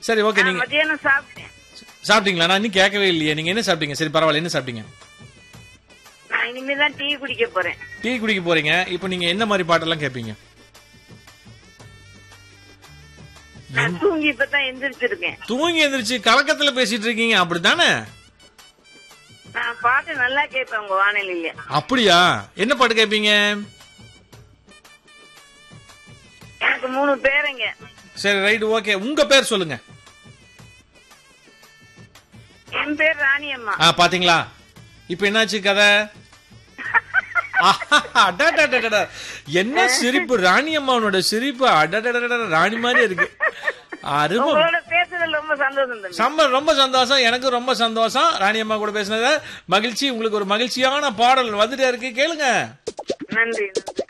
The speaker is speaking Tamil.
சரி ஓகே நான் நீங்க மத்தியானம் சாப்பிட்டேன் சாப்பிட்டீங்களா நான் இன்னும் கேட்கவே இல்லையே நீங்க என்ன சாப்பிட்டீங்க சரி பரவாயில்ல என்ன சாப்பிட்டீங்க நான் இனிமேதான் டீ குடிக்க போறேன் டீ குடிக்க போறீங்க இப்போ நீங்க என்ன மாதிரி பாட்டெல்லாம் கேட்பீங்க நான் தூங்கி இப்பதான் எந்திரிச்சிருக்கேன் தூங்கி எந்திரிச்சு கலக்கத்துல பேசிட்டு இருக்கீங்க அப்படித்தானே நான் பாட்டு நல்லா கேட்பேன் உங்க வானிலையில அப்படியா என்ன பாட்டு கேட்பீங்க எனக்கு மூணு பேருங்க சரி ரைட் ஓகே உங்க பேர் சொல்லுங்க என் பேர் ராணியம்மா ஆ பாத்தீங்களா இப்போ என்னாச்சு கதை அடடடடடா. என்ன சிரிப்பு ராணி அம்மாவனோட சிரிப்பு அடடடடட ராணி மாதிரி இருக்கு அருமை உங்களோட பேசுறதுல ரொம்ப சந்தோஷம் தம்பி சம்ம ரொம்ப சந்தோஷம் எனக்கு ரொம்ப சந்தோஷம் ராணி அம்மா கூட பேசினது மகிழ்ச்சி உங்களுக்கு ஒரு மகிழ்ச்சியான பாடல் வந்துட்டே இருக்கு கேளுங்க நன்றி நன்றி